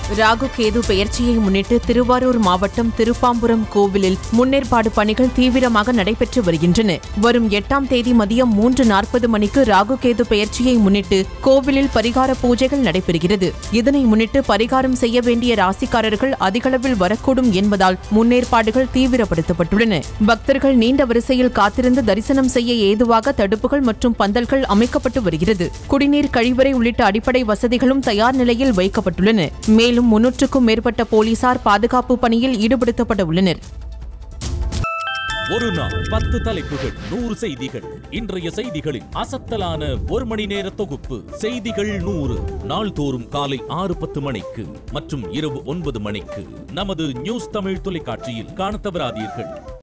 ராகு கேது பெயர்ச்சியை முன்னிட்டு திருவாரூர் மாவட்டம் திருப்பாம்புரம் கோவிலில் முன்னேற்பாடு பணிகள் தீவிரமாக நடைபெற்று வருகின்றன வரும் எட்டாம் தேதி மதியம் மூன்று நாற்பது மணிக்கு ராகு கேது பெயர்ச்சியை முன்னிட்டு கோவிலில் பரிகார பூஜைகள் நடைபெறுகிறது இதனை முன்னிட்டு பரிகாரம் செய்ய வேண்டிய ராசிக்காரர்கள் அதிகளவில் வரக்கூடும் என்பதால் முன்னேற்பாடுகள் தீவிரப்படுத்தப்பட்டுள்ளன பக்தர்கள் நீண்ட வரிசையில் காத்திருந்து தரிசனம் செய்ய ஏதுவாக தடுப்புகள் மற்றும் பந்தல்கள் அமைக்கப்பட்டு வருகிறது குடிநீர் கழிவறை உள்ளிட்ட அடிப்படை வசதிகளும் தயார் நிலையில் வைக்கப்பட்டுள்ளன மேலும் முன்னூற்றுக்கும் மேற்பட்ட போலீசார் பாதுகாப்பு பணியில் ஈடுபடுத்தப்பட உள்ளனர் ஒரு நாள் பத்து தலைப்புகள் நூறு செய்திகள் இன்றைய செய்திகளின் அசத்தலான ஒரு மணி நேர தொகுப்பு செய்திகள் நூறு நாள்தோறும் காலை ஆறு பத்து மணிக்கு மற்றும் இரவு ஒன்பது மணிக்கு நமது நியூஸ் தமிழ் தொலைக்காட்சியில் காணத் தவறாதீர்கள்